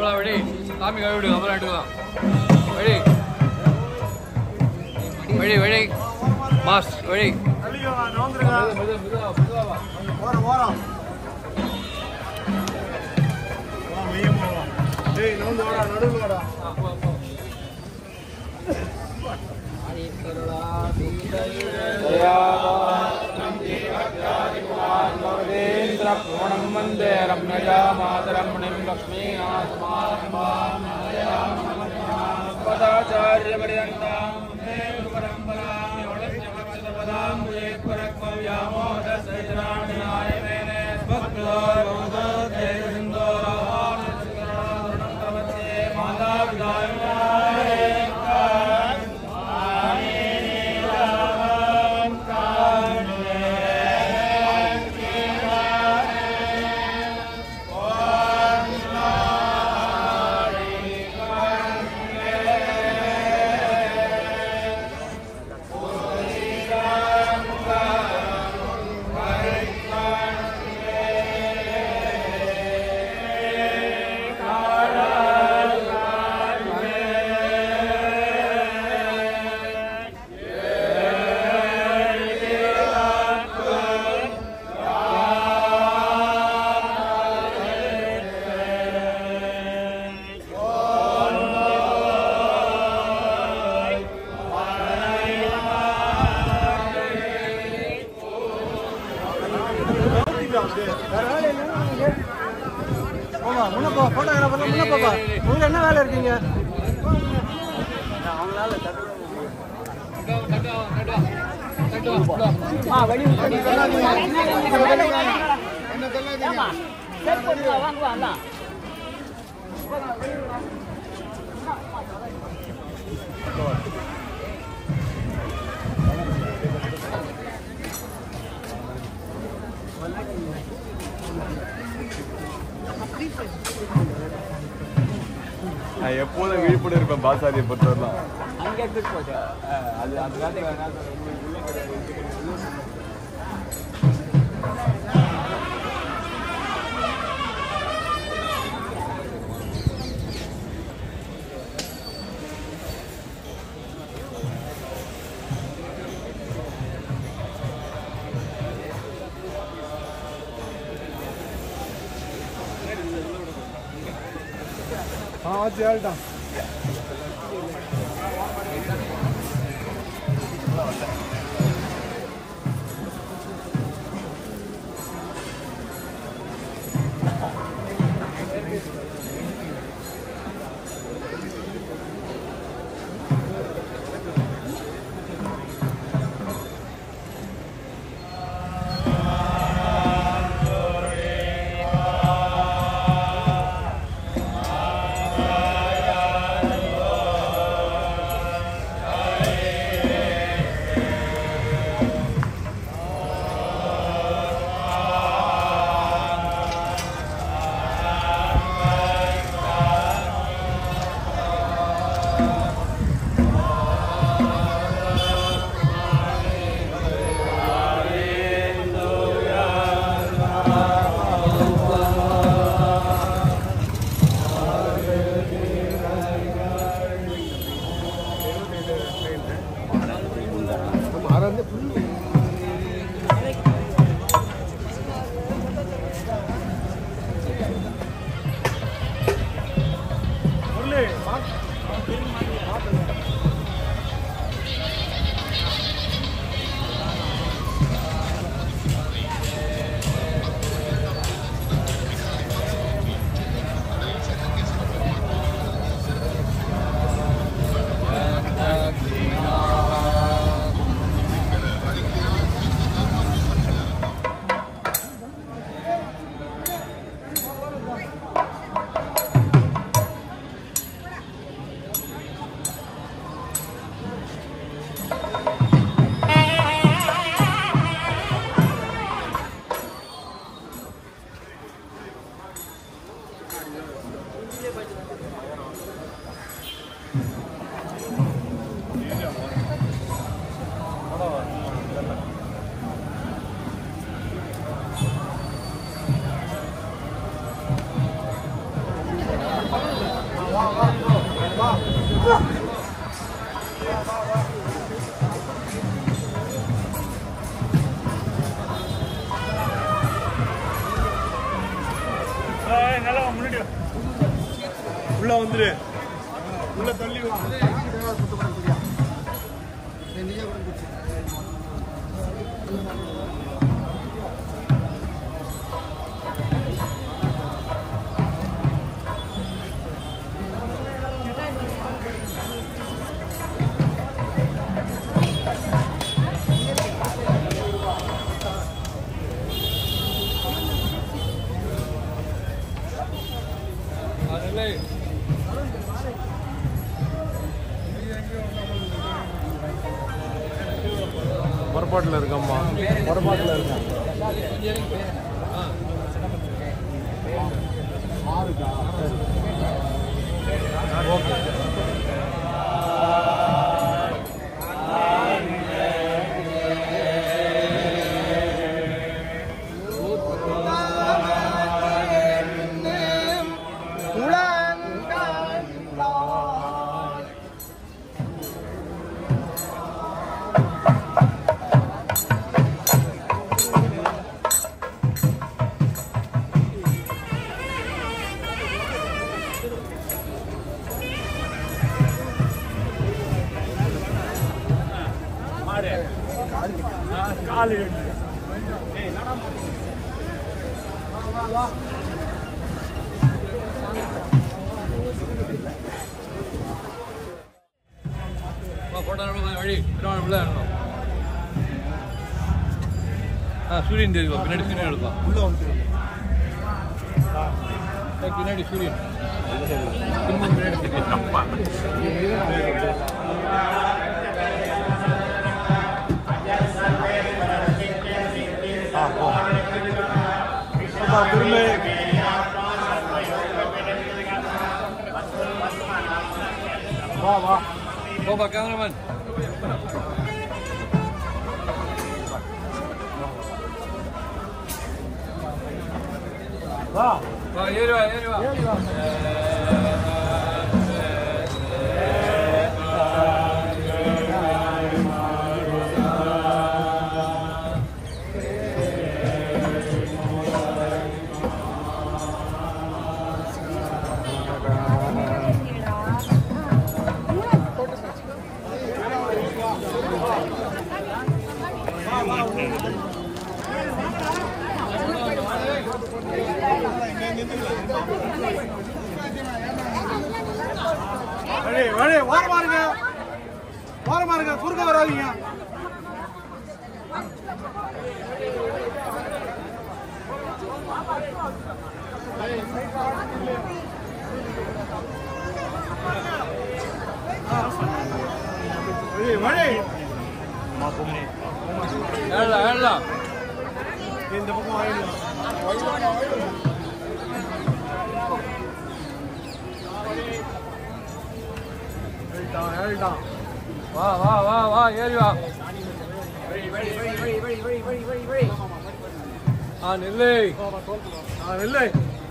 அவ்வளோ வெடி சாமி கழுவிடு அப்புறம் எடுக்கலாம் வெடி வெடி வெடி மாஸ் வெடி ஓரம் ஓரம் டேய் நவுந்து வாடா நடுவுல வாடா भवदेन्द्रभुवनं वन्दे रम्यजा मातरमणिं लक्ष्मीनाथमाचार्यपर्यन्तां போமா முன்ன போ போட்டோகிராஃபர்லாம் முன்ன போப்பா உங்களுக்கு என்ன வேலை இருக்கீங்க நான் எப்போதும் விழிப்புடன் இருப்பேன் பாசாதியை பொறுத்தவரைலாம் அது அந்த காலத்துக்கு ஆ ஆச்சு ஆள்ட்டான் உள்ள வந்துரு உள்ள தள்ளி வா அதല്ലേ புறப்பாட்டில் இருக்கம்மா புறப்பாட்டில் இருக்கேன் போட்டோ வழி உள்ள இருக்கணும் ஆ சூரியன் தெரியுமா பின்னாடி சூரியன் எடுப்பான் உள்ள வந்து பின்னாடி சூரியன் பின்னாடி சூரியன் அப்பா திரும்ப வா வா போப்பா கேமராமேன் வா வா ஏறி வா ஏறி வா ஏறி வா வழி வழி ஓரமா இருங்க ஓரமா இருங்க குறுக்க வராதீங்க வழி வழி ஏறலாம் ஏறலாம் இந்த பக்கம் ஆயிடலாம் ஏறிட்டான் ஏறிட்டான் வா வா வா வா ஏறி வா ஆ நெல்லை ஆ இல்லை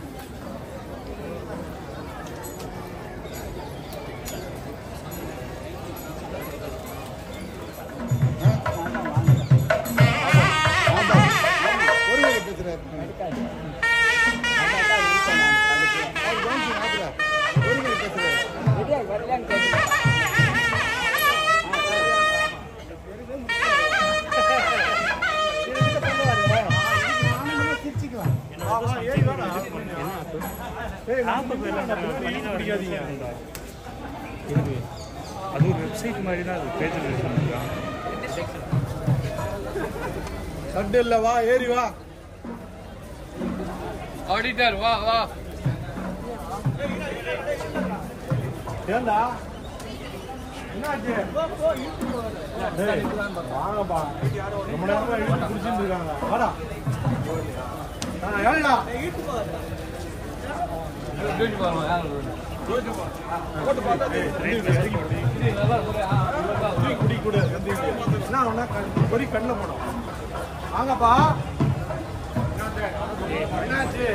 அது ஒரு வெப்சைட் மாதிரி தான் அது பேஜில் பண்ணிருக்காங்க சட்டு இல்ல வா ஏறி வா ஆடிட்டர் வா வா ஏண்டா என்னாச்சு டேய், வாங்கப்பா ரொம்ப நேரமா இழுத்து குடிச்சிட்டு இருக்காங்க வாடா ஆ, ஏறுடா. ஜோதி பாருங்க யார் டீ குடி கொடு எந்திரிச்சு. என்ன ஒண்ணா க- பொறி கண்ணில் போடும் வாங்கப்பா என்னாச்சு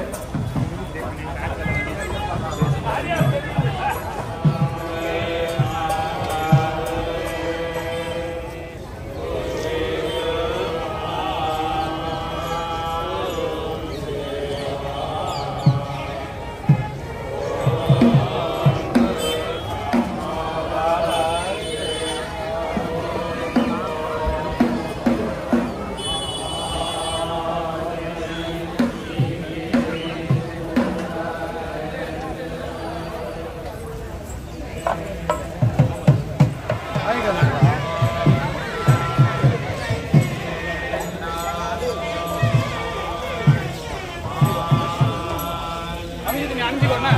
புரிஞ்சுக்கோண்ணா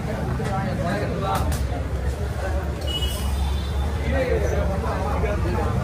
ஆ